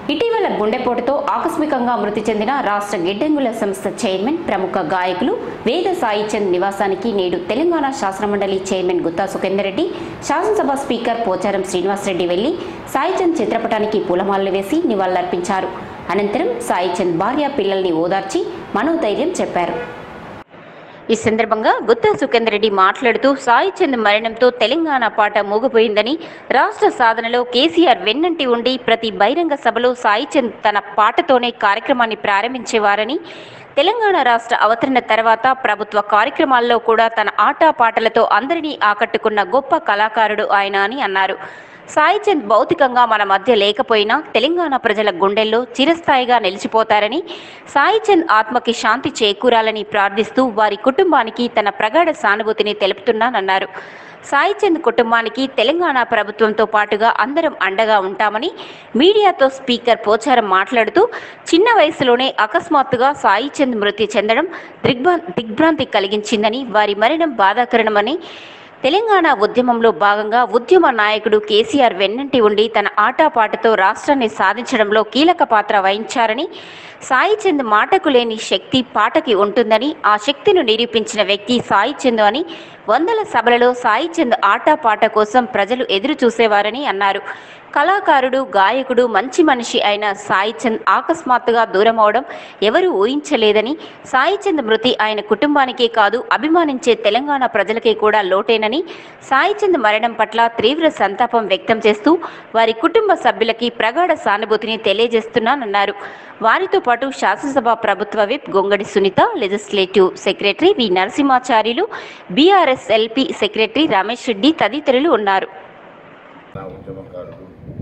ఇటీవల గుండెపోటుతో ఆకస్మికంగా మృతి చెందిన రాష్ట్ర గిడ్డంగుల సంస్థ చైర్మన్ ప్రముఖ గాయకులు వేద సాయిచంద్ నివాసానికి నేడు తెలంగాణ శాసనమండలి చైర్మన్ గుత్తా సుఖేందర్ రెడ్డి శాసనసభ స్పీకర్ పోచారం శ్రీనివాసరెడ్డి వెళ్లి సాయిచంద్ చిత్రపటానికి పూలమాలలు వేసి నివాళులర్పించారు అనంతరం సాయిచంద్ భార్య పిల్లల్ని ఓదార్చి మనోధైర్యం చెప్పారు ఈ సందర్భంగా గుత్తా సుఖేందర్ రెడ్డి మాట్లాడుతూ సాయి చంద్ మరణంతో తెలంగాణ పాట మూగిపోయిందని రాష్ట్ర సాధనలో కేసీఆర్ వెన్నంటి ఉండి ప్రతి బహిరంగ సభలో సాయి చంద్ తన పాటతోనే కార్యక్రమాన్ని ప్రారంభించేవారని తెలంగాణ రాష్ట్ర అవతరణ తర్వాత ప్రభుత్వ కార్యక్రమాల్లో కూడా తన ఆటా పాటలతో అందరినీ ఆకట్టుకున్న గొప్ప కళాకారుడు ఆయన అని అన్నారు సాయిచంద్ భౌతికంగా మన మధ్య లేకపోయినా తెలంగాణ ప్రజల గుండెల్లో చిరస్థాయిగా నిలిచిపోతారని సాయిచంద్ ఆత్మకి శాంతి చేకూరాలని ప్రార్థిస్తూ వారి కుటుంబానికి తన ప్రగాఢ సానుభూతిని తెలుపుతున్నానన్నారు సాయిచంద్ కుటుంబానికి తెలంగాణ ప్రభుత్వంతో పాటుగా అందరం అండగా ఉంటామని మీడియాతో స్పీకర్ పోచారం మాట్లాడుతూ చిన్న వయసులోనే అకస్మాత్తుగా సాయిచంద్ మృతి చెందడం దిగ్భ్రా దిగ్భ్రాంతి కలిగించిందని వారి మరణం బాధాకరణమని తెలంగాణ ఉద్యమంలో భాగంగా ఉద్యమ నాయకుడు కేసీఆర్ వెన్నంటి ఉండి తన ఆటాపాటతో రాష్ట్రాన్ని సాధించడంలో కీలక పాత్ర వహించారని సాయి చంద్ మాటకు లేని శక్తి పాటకి ఉంటుందని ఆ శక్తిని నిరూపించిన వ్యక్తి సాయి చంద్ అని వందల సభలలో సాయి చంద్ ఆటపాట కోసం ప్రజలు ఎదురు చూసేవారని అన్నారు కళాకారుడు గాయకుడు మంచి మనిషి అయిన సాయి చంద్ అకస్మాత్తుగా దూరం అవడం ఎవరూ ఊహించలేదని సాయి చంద్ మృతి ఆయన కుటుంబానికే కాదు అభిమానించే తెలంగాణ ప్రజలకే కూడా లోటేనని సాయి చంద్ మరణం పట్ల తీవ్ర సంతాపం వ్యక్తం చేస్తూ వారి కుటుంబ సభ్యులకి ప్రగాఢ సానుభూతిని తెలియజేస్తున్నానన్నారు వారితో పాటు శాసనసభ ప్రభుత్వ whip Gongadi Sunitha legislative secretary V Narasimhacharyulu BRS LP secretary Ramesh Reddy తదితరులు ఉన్నారు నా ఉద్యమకారుడు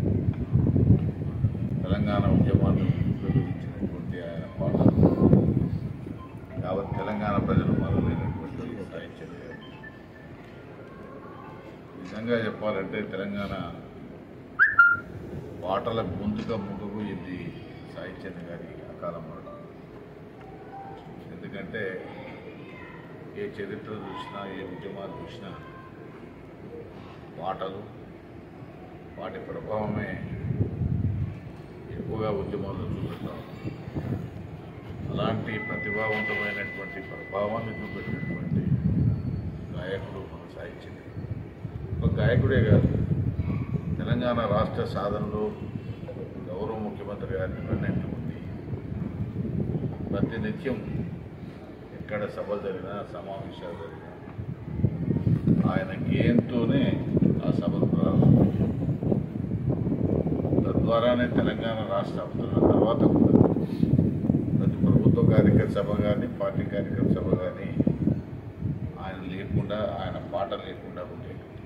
తెలంగాణ ఉద్యమాన్ని ఉపయోగించినటువంటి ఆయన పాటలు యావత్ తెలంగాణ ప్రజలు మొదలైనటువంటి సాహిత్యం నిజంగా చెప్పాలంటే తెలంగాణ పాటల ముందుగా ముందుకు ఇది సాహిత్యం గారి అకాల మరణం ఎందుకంటే ఏ చరిత్ర చూసినా ఏ ఉద్యమాలు చూసినా పాటలు వాటి ప్రభావమే ఎక్కువగా ఉద్యమాల్లో చూపెడతాం అలాంటి ప్రతిభావంతమైనటువంటి ప్రభావాన్ని చూపెట్టినటువంటి గాయకుడు మన సాహిత్యం ఒక గాయకుడే కాదు తెలంగాణ రాష్ట్ర సాధనలో గౌరవ ముఖ్యమంత్రి గారిని వెన్నట్టు ఉంది ప్రతినిత్యం ఎక్కడ సభ జరిగినా సమావేశాలు జరిగినా ఆయన గేయంతోనే ఆ సభలు ప్రారంభించారు తద్వారానే తెలంగాణ రాష్ట్ర అవతరణ తర్వాత కూడా ప్రతి ప్రభుత్వ కార్యక్రమ సభ కానీ పార్టీ కార్యక్రమ సభ కానీ ఆయన లేకుండా ఆయన పాట లేకుండా ఉండేది